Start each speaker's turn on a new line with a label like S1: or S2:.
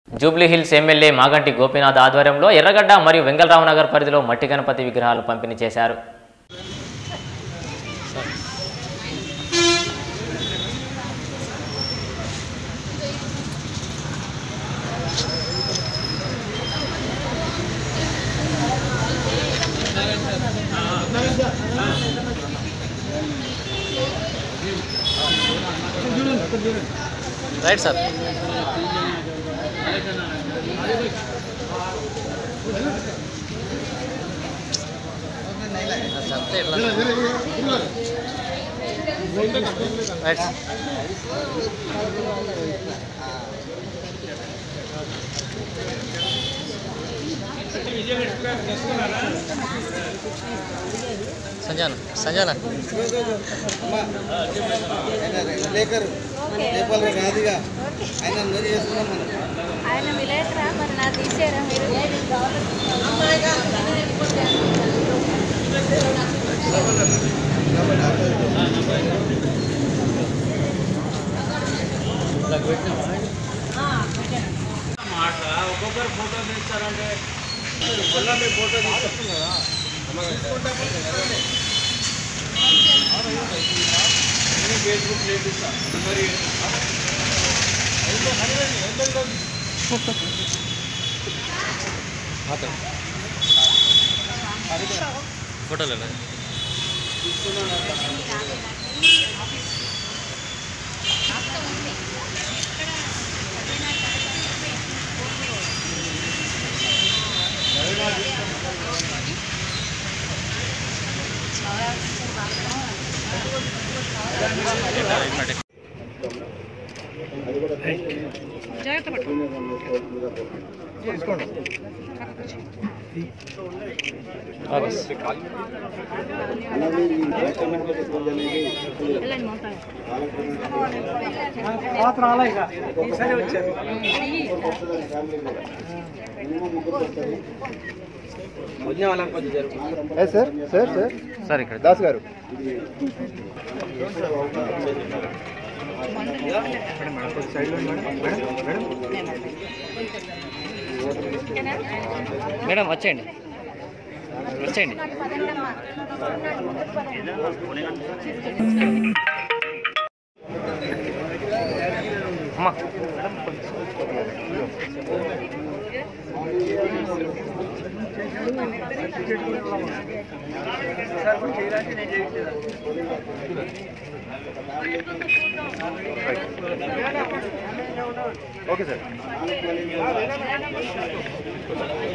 S1: Jubilee Hills MLA Maganti Gopinath ఆధ్వర్యంలో ఎర్రగడ్డ మరియు వెంగళరావు నగర్ పరిధిలో మట్టి గణపతి విగ్రహాలు పంపిణీ చేశారు right sir right Sanjana Sanjana
S2: లేకరు రేపాలు రాదుగా ఆయన అందరూ చేసుకున్నాం మనం
S3: ఆయన విలేకరా మరి నా తీసారా మీరు
S2: ఒక్కొక్కరు ఫోటో తీస్తారంటే మళ్ళీ మీరు ఫోటో తీసుకొస్తాం కదా ఫేస్బుక్ చేపిస్తా మరి
S1: ఫోటోలు
S2: వచ్చిన వాళ్ళకి కొంచెం జరుగుతుంది
S4: సార్ సార్ సార్
S1: సార్ ఇక్కడ
S4: దాస్ గారు
S1: మేడం వచ్చేయండి వచ్చేయండి అమ్మా
S4: ఓకే సార్